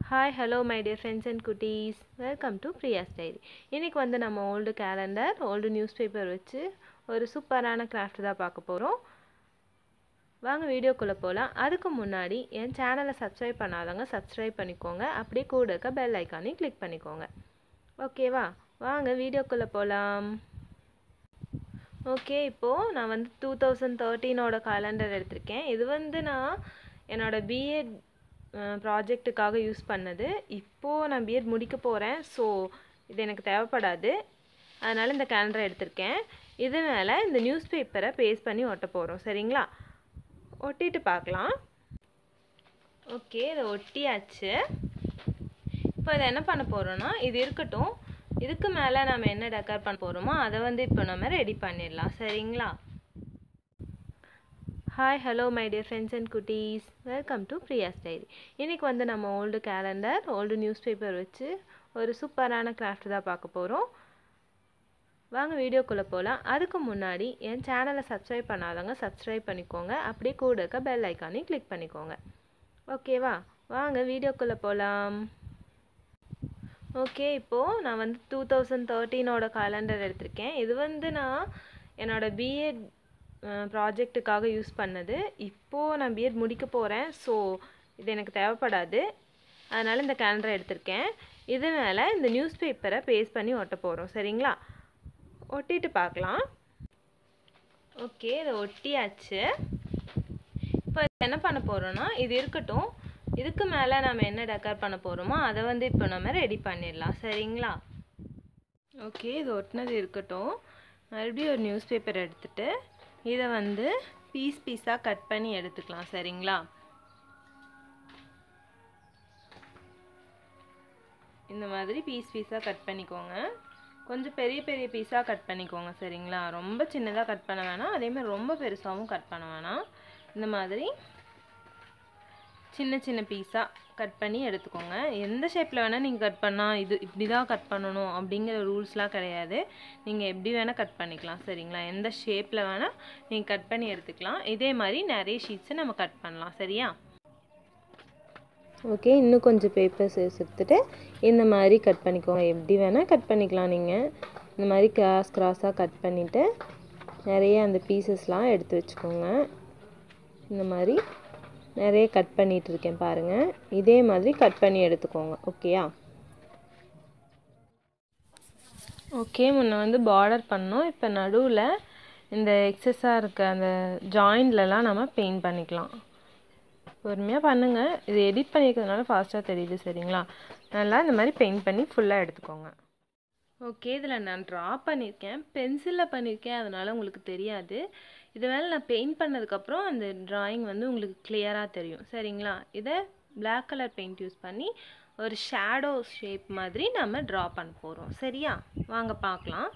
hi hello my dear friends and குட்டீஸ் welcome to Priya's diary இன்றைக்கி வந்து நம்ம old calendar old news paper வச்சு ஒரு சூப்பரான கிராஃப்ட் தான் பார்க்க போகிறோம் வாங்க வீடியோக்குள்ளே போகலாம் அதுக்கு முன்னாடி என் சேனலை சப்ஸ்கிரைப் பண்ணாதவங்க சப்ஸ்கிரைப் பண்ணிக்கோங்க அப்படியே கூட இருக்க பெல் ஐக்கானையும் கிளிக் பண்ணிக்கோங்க ஓகேவா வாங்க வீடியோக்குள்ளே போகலாம் ஓகே இப்போது நான் வந்து டூ தௌசண்ட் தேர்ட்டீனோட கேலண்டர் எடுத்திருக்கேன் இது வந்து நான் என்னோடய பிஎட் ப்ராஜெக்ட்டுக்காக யூஸ் பண்ணது இப்போது நான் பிஎட் முடிக்க போகிறேன் ஸோ இது எனக்கு தேவைப்படாது அதனால் இந்த கேலண்டரை எடுத்திருக்கேன் இது மேலே இந்த நியூஸ் பேப்பரை பேஸ்ட் பண்ணி ஒட்ட போகிறோம் சரிங்களா ஒட்டிட்டு பார்க்கலாம் ஓகே இதை ஒட்டியாச்சு இப்போ இதை என்ன பண்ண போகிறோன்னா இது இருக்கட்டும் இதுக்கு மேலே நம்ம என்ன டெக்கர் பண்ண போகிறோமோ அதை வந்து இப்போ நம்ம ரெடி பண்ணிடலாம் சரிங்களா hi hello my dear friends and குட்டீஸ் வெல்கம் டு பிரியாஸ் டைரி இன்றைக்கி வந்து நம்ம old calendar old news paper வச்சு ஒரு சூப்பரான கிராஃப்ட் தான் பார்க்க போகிறோம் வாங்க வீடியோக்குள்ளே போகலாம் அதுக்கு முன்னாடி என் சேனலை சப்ஸ்கிரைப் பண்ணாதவங்க சப்ஸ்கிரைப் பண்ணிக்கோங்க அப்படியே கூட இருக்க பெல் ஐக்கானையும் கிளிக் பண்ணிக்கோங்க ஓகேவா வாங்க வீடியோக்குள்ளே போகலாம் ஓகே இப்போது நான் வந்து டூ தௌசண்ட் தேர்ட்டீனோட கேலண்டர் எடுத்திருக்கேன் இது வந்து நான் என்னோடய பிஎட் ப்ராஜெக்ட்டுக்காக யூஸ் பண்ணது இப்போது நான் பிஎட் முடிக்க போகிறேன் ஸோ இது எனக்கு தேவைப்படாது அதனால் இந்த கேலண்டரை எடுத்திருக்கேன் இது மேலே இந்த நியூஸ் பேப்பரை பேஸ்ட் பண்ணி ஒட்ட போகிறோம் சரிங்களா ஒட்டிட்டு பார்க்கலாம் ஓகே இதை ஒட்டியாச்சு இப்போ என்ன பண்ண போகிறோன்னா இது இருக்கட்டும் இதுக்கு மேலே நம்ம என்ன டெக்கர் பண்ண போகிறோமோ அதை வந்து இப்போ நம்ம ரெடி பண்ணிடலாம் சரிங்களா ஓகே இது ஒட்டினது இருக்கட்டும் மறுபடியும் ஒரு நியூஸ் பேப்பர் எடுத்துகிட்டு இதை வந்து பீஸ் பீஸாக கட் பண்ணி எடுத்துக்கலாம் சரிங்களா இந்த மாதிரி பீஸ் பீஸாக கட் பண்ணிக்கோங்க கொஞ்சம் பெரிய பெரிய பீஸாக கட் பண்ணிக்கோங்க சரிங்களா ரொம்ப சின்னதாக கட் பண்ண வேணாம் அதேமாதிரி ரொம்ப பெருசாகவும் கட் பண்ண வேணாம் இந்த மாதிரி சின்ன சின்ன பீஸாக கட் பண்ணி எடுத்துக்கோங்க எந்த ஷேப்பில் வேணால் நீங்கள் கட் பண்ணால் இது இப்படி தான் கட் பண்ணணும் அப்படிங்கிற ரூல்ஸ்லாம் கிடையாது நீங்கள் எப்படி வேணால் கட் பண்ணிக்கலாம் சரிங்களா எந்த ஷேப்பில் வேணால் நீங்கள் கட் பண்ணி எடுத்துக்கலாம் இதே மாதிரி நிறைய ஷீட்ஸை நம்ம கட் பண்ணலாம் சரியா ஓகே இன்னும் கொஞ்சம் பேப்பர்ஸ் எடுத்துகிட்டு இந்த மாதிரி கட் பண்ணிக்கோங்க எப்படி வேணால் கட் பண்ணிக்கலாம் நீங்கள் இந்த மாதிரி கிராஸ் கிராஸாக கட் பண்ணிவிட்டு நிறைய அந்த பீசஸ்லாம் எடுத்து வச்சுக்கோங்க இந்த மாதிரி நிறைய கட் பண்ணிகிட்டு இருக்கேன் பாருங்கள் இதே மாதிரி கட் பண்ணி எடுத்துக்கோங்க ஓகேயா ஓகே முன்ன வந்து பார்டர் பண்ணோம் இப்போ நடுவில் இந்த எக்ஸஸாக இருக்க அந்த ஜாயிண்ட்லலாம் நம்ம பெயிண்ட் பண்ணிக்கலாம் பொறுமையாக பண்ணுங்கள் இது எடிட் பண்ணியிருக்கிறதுனால ஃபாஸ்ட்டாக தெரியுது சரிங்களா நல்லா இந்த மாதிரி பெயிண்ட் பண்ணி ஃபுல்லாக எடுத்துக்கோங்க ஓகே இதில் நான் ட்ரா பண்ணியிருக்கேன் பென்சிலில் பண்ணியிருக்கேன் அதனால் உங்களுக்கு தெரியாது இது மேலே நான் பெயிண்ட் பண்ணதுக்கப்புறம் அந்த ட்ராயிங் வந்து உங்களுக்கு கிளியராக தெரியும் சரிங்களா இதை பிளாக் கலர் பெயிண்ட் யூஸ் பண்ணி ஒரு ஷேடோ ஷேப் மாதிரி நம்ம ட்ரா பண்ண போகிறோம் சரியா வாங்க பார்க்கலாம்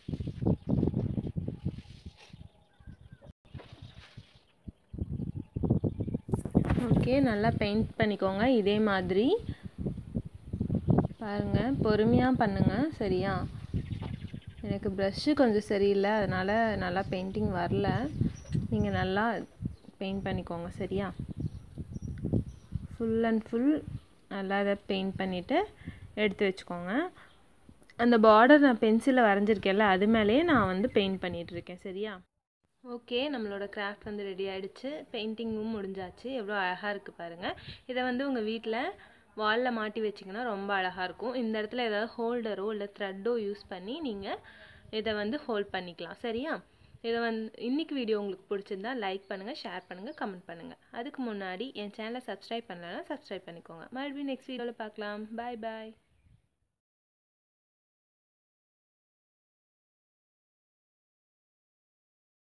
ஓகே நல்லா பெயிண்ட் பண்ணிக்கோங்க இதே மாதிரி பாருங்கள் பொறுமையாக பண்ணுங்கள் சரியா எனக்கு ப்ரஷ்ஷு கொஞ்சம் சரியில்லை அதனால் நல்லா பெயிண்டிங் வரல நீங்கள் நல்லா பெயிண்ட் பண்ணிக்கோங்க சரியா ஃபுல் அண்ட் ஃபுல் நல்லா இதை பெயிண்ட் பண்ணிவிட்டு எடுத்து வச்சுக்கோங்க அந்த பார்டர் நான் பென்சிலில் வரைஞ்சிருக்கேன்ல அது மேலேயே நான் வந்து பெயிண்ட் பண்ணிகிட்ருக்கேன் சரியா ஓகே நம்மளோட கிராஃப்ட் வந்து ரெடி ஆகிடுச்சு பெயிண்டிங்கும் முடிஞ்சாச்சு எவ்வளோ அழகாக இருக்குது பாருங்கள் இதை வந்து உங்கள் வீட்டில் வாலில் மாட்டி வச்சிங்கன்னா ரொம்ப அழகாக இருக்கும் இந்த இடத்துல ஏதாவது ஹோல்டரோ இல்லை த்ரெட்டோ யூஸ் பண்ணி நீங்கள் இதை வந்து ஹோல்ட் பண்ணிக்கலாம் சரியா இதை வந்து இன்றைக்கி வீடியோ உங்களுக்கு பிடிச்சிருந்தா லைக் பண்ணுங்கள் ஷேர் பண்ணுங்கள் கமெண்ட் பண்ணுங்கள் அதுக்கு முன்னாடி என் சேனலை சப்ஸ்கிரைப் பண்ணலன்னா சப்ஸ்கிரைப் பண்ணிக்கோங்க மறுபடியும் நெக்ஸ்ட் வீடியோவில் பார்க்கலாம் பாய் பாய்